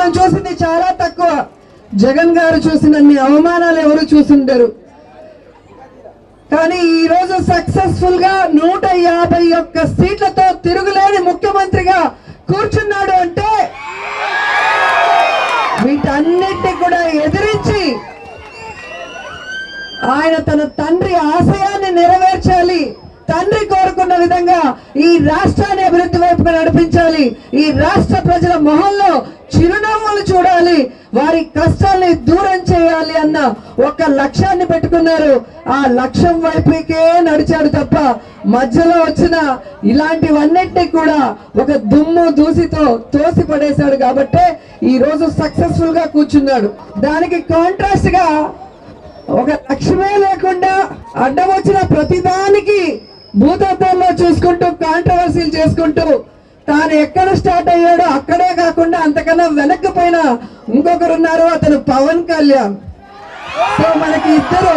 మనం చూసింది చాలా తక్కువ జగన్ గారు చూసినన్ని అవమానాలు ఎవరు చూసిండరు కానీ ఈ రోజు సక్సెస్ఫుల్ గా నూట యాభై ఒక్క సీట్లతో తిరుగులేని ముఖ్యమంత్రిగా కూర్చున్నాడు అంటే వీటన్నిటిని కూడా ఎదిరించి ఆయన తన తండ్రి ఆశయాన్ని నెరవేర్చాలి తండ్రి కోరుకున్న విధంగా ఈ రాష్ట్రాన్ని అభివృద్ధి వైపుగా నడిపించాలి ఈ రాష్ట్ర ప్రజల మొహంలో చిరునవ్వులు చూడాలి వారి కష్టాల్ని దూరం చేయాలి అన్న ఒక లక్ష్యాన్ని పెట్టుకున్నారు ఆ లక్ష్యం వైపుకే నడిచాడు తప్ప మధ్యలో వచ్చిన ఇలాంటివన్నిటిని కూడా ఒక దుమ్ము దూసితో తోసి పడేశాడు కాబట్టే ఈ రోజు సక్సెస్ఫుల్ గా కూర్చున్నాడు దానికి కాంట్రాస్ట్ గా ఒక లక్ష్యమే లేకుండా అడ్డం వచ్చిన ప్రతిదానికి భూతత్వంలో చూసుకుంటూ కాంట్రవర్సీలు చేసుకుంటూ తాను ఎక్కడ స్టార్ట్ అయ్యాడో అక్కడే కాకుండా అంతకన్నా వెనక్కి పైన ఇంకొకరు ఉన్నారు అతను పవన్ కళ్యాణ్ సో మనకి ఇద్దరు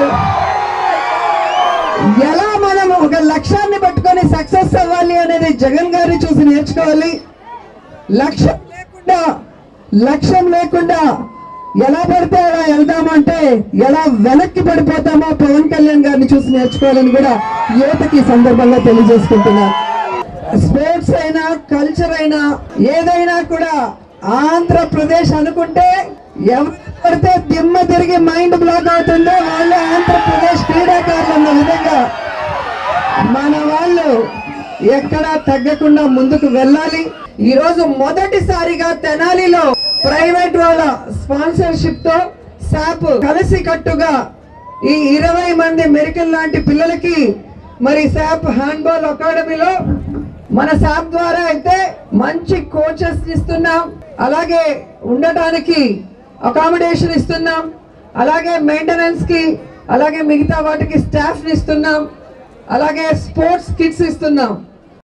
ఎలా మనం ఒక లక్ష్యాన్ని పట్టుకొని సక్సెస్ అవ్వాలి అనేది జగన్ గారిని చూసి నేర్చుకోవాలి లక్ష్యం లేకుండా లక్ష్యం లేకుండా ఎలా పడితే అలా వెళ్దామంటే ఎలా వెనక్కి పడిపోతామో పవన్ కళ్యాణ్ గారిని చూసి నేర్చుకోవాలని కూడా యువతకి ఈ సందర్భంగా తెలియజేసుకుంటున్నాను స్పోర్ట్స్ అయినా కల్చర్ అయినా ఏదైనా కూడా ఆంధ్రప్రదేశ్ అనుకుంటే ఎవరు పడితే దిమ్మ తిరిగి మైండ్ బ్లాక్ అవుతుందో వాళ్ళే ఆంధ్రప్రదేశ్ క్రీడాకారులు అన్న విధంగా మన వాళ్ళు ఎక్కడా తగ్గకుండా ముందుకు వెళ్ళాలి ఈ రోజు మొదటిసారిగా తెనాలిలో ప్రైవేట్ వాళ్ళ స్పాన్సర్షిప్ తో శాప్ కలిసి కట్టుగా ఈ ఇరవై మంది మెరికల్ లాంటి పిల్లలకి మరి శాప్ హ్యాండ్బాల్ అకాడమీలో మన శాప్ ద్వారా అయితే మంచి కోచెస్ ఇస్తున్నాం అలాగే ఉండటానికి అకామిడేషన్ ఇస్తున్నాం అలాగే మెయింటెనెన్స్ కి అలాగే మిగతా వాటికి స్టాఫ్ ఇస్తున్నాం అలాగే స్పోర్ట్స్ కిట్స్ ఇస్తున్నాం